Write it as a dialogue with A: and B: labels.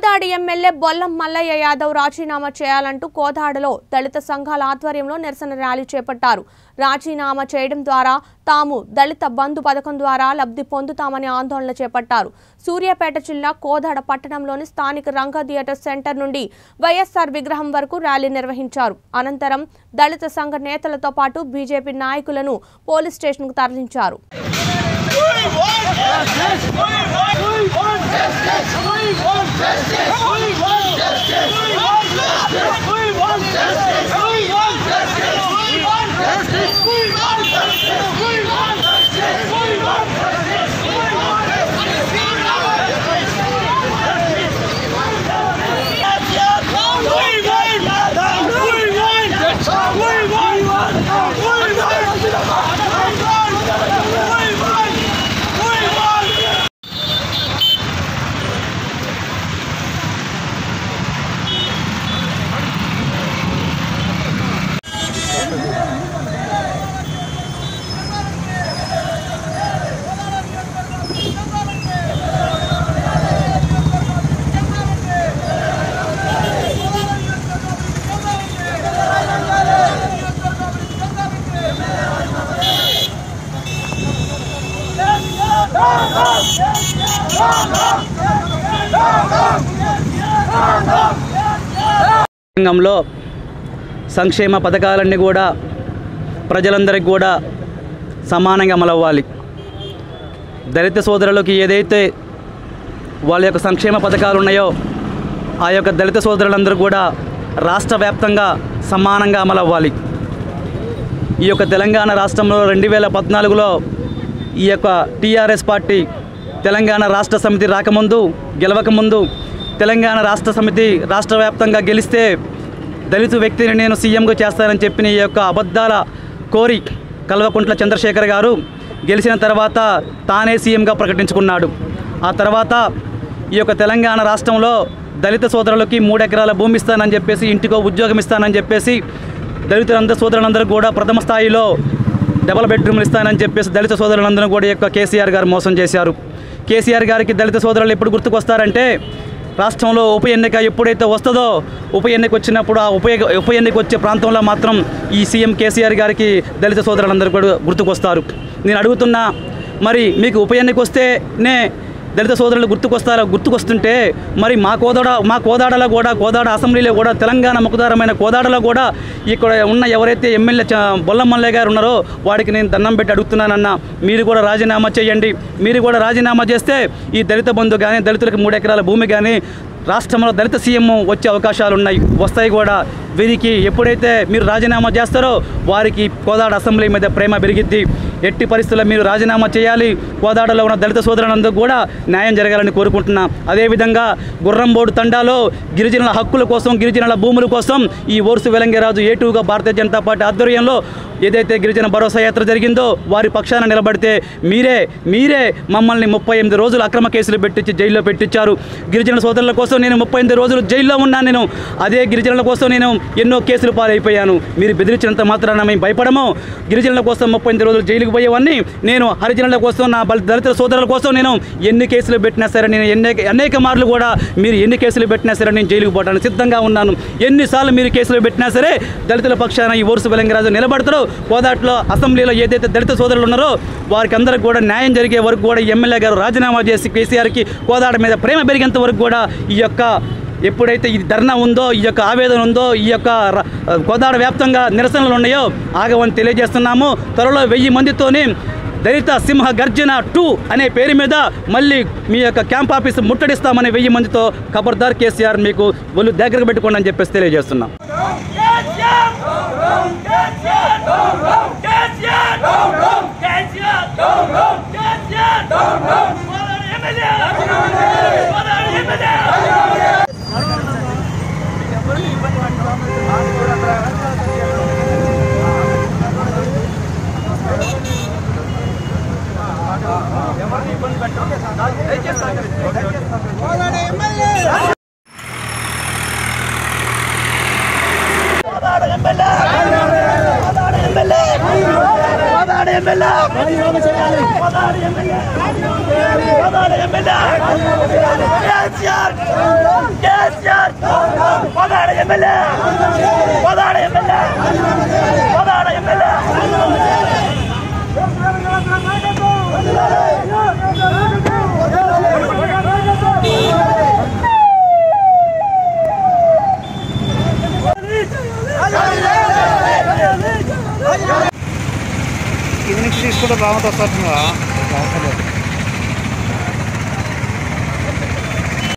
A: కోదాడి MLA Bollam Mallaiah Yadav రాజీనామా చేయాలంటూ కోదాడలో దళిత సంఘాల ఆధ్వర్యంలో నిరసన ర్యాలీ చేపట్టారు రాజీనామా చేయడం ద్వారా తాము దళిత బంధు పథకం ద్వారా లబ్ధి పొందుతామని ఆందోళన చేపట్టారు సూర్యాపేట జిల్లా కోదాడ పట్టణంలోని స్థానిక రంగ థియేటర్ సెంటర్ నుండి వైఎస్ఆర్ విగ్రహం వరకు ర్యాలీ నిర్వహించారు అనంతరం దళిత సంఘ నేతలతో పాటు బీజేపీ నాయకులను పోలీస్ స్టేషన్కు తరలించారు
B: రంగంలో సంక్షేమ పథకాలన్నీ కూడా ప్రజలందరికీ కూడా సమానంగా అమలవ్వాలి దళిత సోదరులకి ఏదైతే వాళ్ళ యొక్క సంక్షేమ పథకాలు ఉన్నాయో ఆ యొక్క దళిత సోదరులందరూ కూడా రాష్ట్ర వ్యాప్తంగా సమానంగా అమలవ్వాలి ఈ యొక్క తెలంగాణ రాష్ట్రంలో రెండు వేల పద్నాలుగులో ఈ యొక్క టీఆర్ఎస్ పార్టీ తెలంగాణ రాష్ట్ర సమితి రాకముందు గెలవకముందు తెలంగాణ రాష్ట్ర సమితి రాష్ట్ర వ్యాప్తంగా గెలిస్తే దళిత వ్యక్తిని నేను సీఎంగా చేస్తానని చెప్పిన ఈ యొక్క అబద్ధాల కోరి కల్వకుంట్ల చంద్రశేఖర్ గారు గెలిచిన తర్వాత తానే సీఎంగా ప్రకటించుకున్నాడు ఆ తర్వాత ఈ యొక్క తెలంగాణ రాష్ట్రంలో దళిత సోదరులకి మూడు ఎకరాల భూమి ఇస్తానని చెప్పేసి ఇంటికో ఉద్యోగం ఇస్తానని చెప్పేసి దళితులందరూ సోదరులందరూ కూడా ప్రథమ స్థాయిలో డబల్ బెడ్రూమ్లు ఇస్తానని చెప్పేసి దళిత సోదరులందరూ కూడా ఈ యొక్క కేసీఆర్ గారు మోసం చేశారు కేసీఆర్ గారికి దళిత సోదరులు ఎప్పుడు గుర్తుకొస్తారంటే రాష్ట్రంలో ఉప ఎన్నిక ఎప్పుడైతే వస్తుందో ఉప ఎన్నిక వచ్చినప్పుడు ఆ ఉప ఉప ఎన్నిక వచ్చే ప్రాంతంలో మాత్రం ఈ సీఎం కేసీఆర్ గారికి దళిత సోదరులందరూ కూడా గుర్తుకొస్తారు నేను అడుగుతున్నా మరి మీకు ఉప ఎన్నిక వస్తేనే దళిత సోదరులు గుర్తుకొస్తారో గుర్తుకొస్తుంటే మరి మా కోదాడ మా కోదాడలో కూడా కోదాడ అసెంబ్లీలో కూడా తెలంగాణ ముఖదారమైన కోదాడలో కూడా ఇక్కడ ఉన్న ఎవరైతే ఎమ్మెల్యే చ- బొల్లం మల్లయ్య గారు ఉన్నారో వాడికి నేను దండం పెట్టి అడుగుతున్నానన్న మీరు కూడా రాజీనామా చేయండి మీరు కూడా రాజీనామా చేస్తే ఈ దళిత బంధు కానీ దళితులకు మూడు ఎకరాల భూమి కానీ రాష్ట్రంలో దళిత సీఎం వచ్చే అవకాశాలు ఉన్నాయి వస్తాయి కూడా వీరికి ఎప్పుడైతే మీరు రాజీనామా చేస్తారో వారికి కోదాడ అసెంబ్లీ మీద ప్రేమ పెరిగిద్ది ఎట్టి పరిస్థితుల్లో మీరు రాజీనామా చేయాలి కోదాడలో ఉన్న దళిత సోదరులందరూ కూడా న్యాయం జరగాలని కోరుకుంటున్నా అదేవిధంగా గుర్రంబోడు తండాలో గిరిజనుల హక్కుల కోసం గిరిజనుల భూముల కోసం ఈ ఓర్సు వెలంగిరాజు ఏటుగా భారతీయ జనతా పార్టీ ఆధ్వర్యంలో ఏదైతే గిరిజన భరోసా యాత్ర జరిగిందో వారి పక్షాన నిలబడితే మీరే మీరే మమ్మల్ని ముప్పై ఎనిమిది రోజులు అక్రమ కేసులు పెట్టించి జైల్లో పెట్టించారు గిరిజన సోదరుల కోసం నేను ముప్పై ఎనిమిది రోజులు జైల్లో ఉన్నాను నేను అదే గిరిజనుల కోసం నేను ఎన్నో కేసులు పాలైపోయాను మీరు బెదిరించినంత మాత్రాన మేము భయపడము గిరిజనుల కోసం ముప్పై ఎనిమిది రోజులు జైలుకు పోయేవాడిని నేను హరిజనుల కోసం నా బల- దళిత సోదరుల కోసం నేను ఎన్ని కేసులు పెట్టినా సరే నేను ఎన్ని అనేక మార్లు కూడా మీరు ఎన్ని కేసులు పెట్టినా సరే నేను జైలుకు పోవడానికి సిద్ధంగా ఉన్నాను ఎన్నిసార్లు మీరు కేసులు పెట్టినా సరే దళితుల పక్షాన ఈ ఓర్సు వెలంగరాజు నిలబడతారు కోదాట్లో అసెంబ్లీలో ఏదైతే దళిత సోదరులు ఉన్నారో వారికి అందరికి కూడా న్యాయం జరిగే వరకు కూడా ఎమ్మెల్యే గారు రాజీనామా చేసి కేసీఆర్కి కోదాడ మీద ప్రేమ పెరిగేంత వరకు కూడా ఈ యొక్క ఎప్పుడైతే ఈ ధర్నా ఉందో ఈ యొక్క ఆవేదన ఉందో ఈ యొక్క ర- కోదాడ వ్యాప్తంగా నిరసనలు ఉన్నాయో ఆగవని తెలియజేస్తున్నాము త్వరలో వెయ్యి మందితోని దళిత సింహ గర్జన టూ అనే పేరు మీద మళ్ళీ మీ యొక్క క్యాంప్ ఆఫీస్ ముట్టడిస్తామని వెయ్యి మందితో ఖబర్దార్ కేసీఆర్ మీకు ఒళ్ళు దగ్గర పెట్టుకోండి అని చెప్పేసి తెలియజేస్తున్నాం
C: MLA MLA Kodad MLA Kodad MLA
D: కింద నుంచి తీసుకుంటే బాగుంటుంది వస్తుంది